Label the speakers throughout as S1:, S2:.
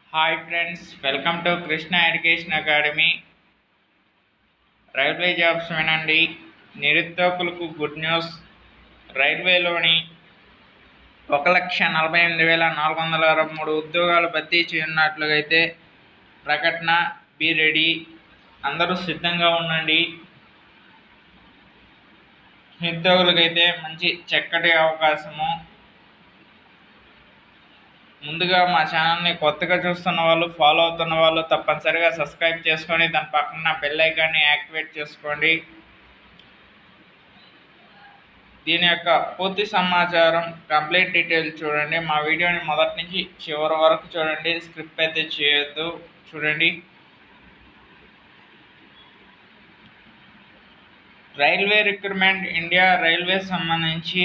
S1: hi friends welcome to Krishna education academy railway jobs వినండి నిరుద్యోగులకు good news రైల్వేలోని ఒక లక్ష నలభై ఎనిమిది వేల నాలుగు వందల అరవై మూడు ఉద్యోగాలు భర్తీ చేయనున్నట్లుగా అయితే ప్రకటన బీ రెడీ అందరూ సిద్ధంగా ఉండండి నిరుద్యోగులకైతే మంచి చక్కటి అవకాశము ముందుగా మా ఛానల్ని కొత్తగా చూస్తున్న వాళ్ళు ఫాలో అవుతున్న వాళ్ళు తప్పనిసరిగా సబ్స్క్రైబ్ చేసుకొని దాని పక్కన బెల్ ఐకాన్ని యాక్టివేట్ చేసుకోండి దీని యొక్క పూర్తి సమాచారం కంప్లీట్ డీటెయిల్స్ చూడండి మా వీడియోని మొదటి నుంచి చివరి వరకు చూడండి స్క్రిప్ట్ అయితే చేయొద్దు చూడండి రైల్వే రిక్రూట్మెంట్ ఇండియా రైల్వే సంబంధించి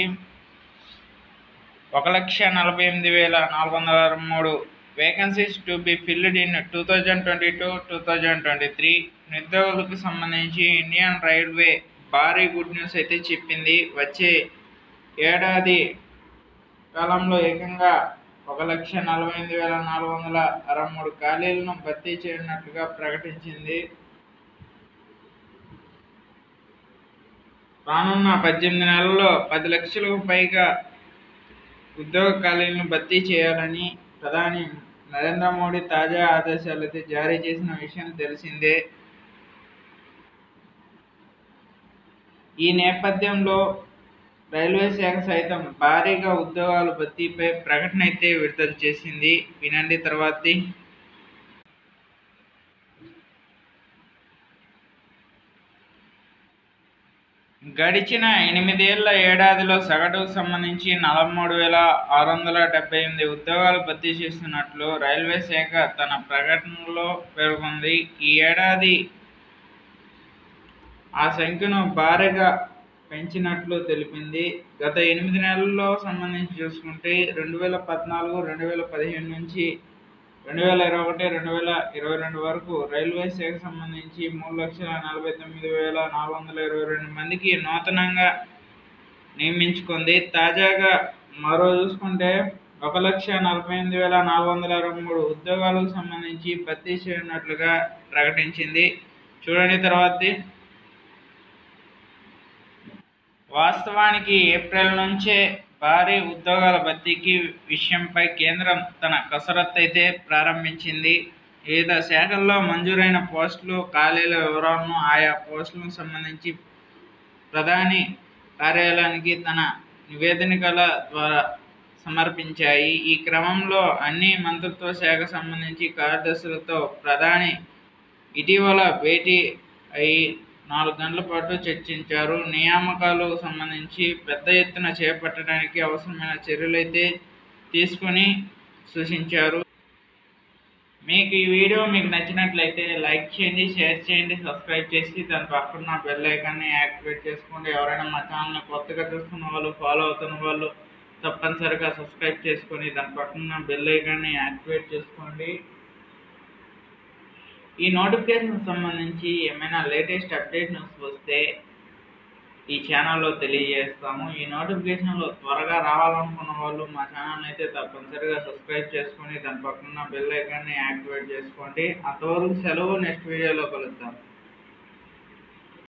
S1: ఒక లక్ష నలభై ఎనిమిది వేల నాలుగు వందల అరవై మూడు vacancies to be filled in two thousand twenty two two thousand twenty three నిరుద్యోగులకు సంబంధించి ఇండియన్ రైల్వే భారీ గుడ్ న్యూస్ అయితే చెప్పింది వచ్చే ఏడాది కాలంలో ఏకంగా ఒక లక్ష నలభై ఎనిమిది వేల నాలుగు వందల అరవై మూడు ఖాళీలను భర్తీ చేయనున్నట్లుగా ప్రకటించింది రానున్న పద్దెనిమిది నెలల్లో పది లక్షలకు పైగా ఉద్యోగ ఖాళీలను భర్తీ చేయాలని ప్రధాని నరేంద్ర మోడీ తాజా ఆదేశాలు అయితే జారీ చేసిన విషయం తెలిసిందే ఈ నేపథ్యంలో రైల్వే శాఖ సైతం భారీగా ఉద్యోగాల భర్తీపై ప్రకటన అయితే విడుదల చేసింది వినండి తర్వాతి గడిచిన ఎనిమిదేళ్ల ఏడాదిలో సగటుకు సంబంధించి నలభై మూడు వేల ఆరు వందల డెబ్బై ఎనిమిది ఉద్యోగాలు భర్తీ చేస్తున్నట్లు రైల్వే శాఖ తన ప్రకటనలో పేర్కొంది ఈ ఏడాది ఆ సంఖ్యను భారీగా పెంచినట్లు తెలిపింది గత ఎనిమిది నెలల్లో సంబంధించి చూసుకుంటే రెండు వేల పద్నాలుగు రెండు వేల పదిహేను నుంచి రెండు వేల ఇరవై ఒకటి రెండు వేల ఇరవై రెండు వరకు రైల్వే శాఖ సంబంధించి మూడు లక్షల నలభై తొమ్మిది వేల నాలుగు వందల ఇరవై రెండు మందికి నూతనంగా నియమించుకుంది తాజాగా మరో చూసుకుంటే ఒక లక్ష నలభై ఎనిమిది వేల నాలుగు వందల అరవై మూడు ఉద్యోగాలకు సంబంధించి భర్తీ చేయనున్నట్లుగా ప్రకటించింది చూడండి తర్వాతది వాస్తవానికి ఏప్రిల్ నుంచే భారీ ఉద్యోగాల భర్తీకి విషయంపై కేంద్రం తన కసరత్తు అయితే ప్రారంభించింది వివిధ శాఖల్లో మంజూరైన పోస్టులు ఖాళీల వివరాలను ఆయా పోస్టులకు సంబంధించి ప్రధాని కార్యాలయానికి తన నివేదికల ద్వారా సమర్పించాయి ఈ క్రమంలో అన్ని మంత్రిత్వ శాఖ సంబంధించి కార్యదర్శులతో ప్రధాని ఇటీవల భేటీ అయి నాలుగు గంటల పాటు చర్చించారు నియామకాలు సంబంధించి పెద్ద ఎత్తున చేపట్టడానికి అవసరమైన చర్యలైతే తీసుకొని సూచించారు మీకు ఈ వీడియో మీకు నచ్చినట్లయితే లైక్ చేయండి షేర్ చేయండి సబ్స్క్రైబ్ చేసి దాని పక్కన బెల్ ఐకాన్ని యాక్టివేట్ చేసుకోండి ఎవరైనా మా ఛానల్ని కొత్తగా చూస్తున్న వాళ్ళు ఫాలో అవుతున్న వాళ్ళు తప్పనిసరిగా సబ్స్క్రైబ్ చేసుకొని దాని పక్కన బెల్ ఐకాన్ని యాక్టివేట్ చేసుకోండి ఈ నోటిఫికేషన్ సంబంధించి ఏమైనా లేటెస్ట్ అప్డేట్ న్యూస్ వస్తే ఈ ఛానల్లో తెలియజేస్తాము ఈ నోటిఫికేషన్లో త్వరగా రావాలనుకున్న వాళ్ళు మా ఛానల్ అయితే తప్పనిసరిగా సబ్స్క్రైబ్ చేసుకొని దాని పక్కన బెల్ ఐకాన్ని యాక్టివేట్ చేసుకోండి అంతవరకు సెలవు నెక్స్ట్ వీడియోలో కలుద్దాం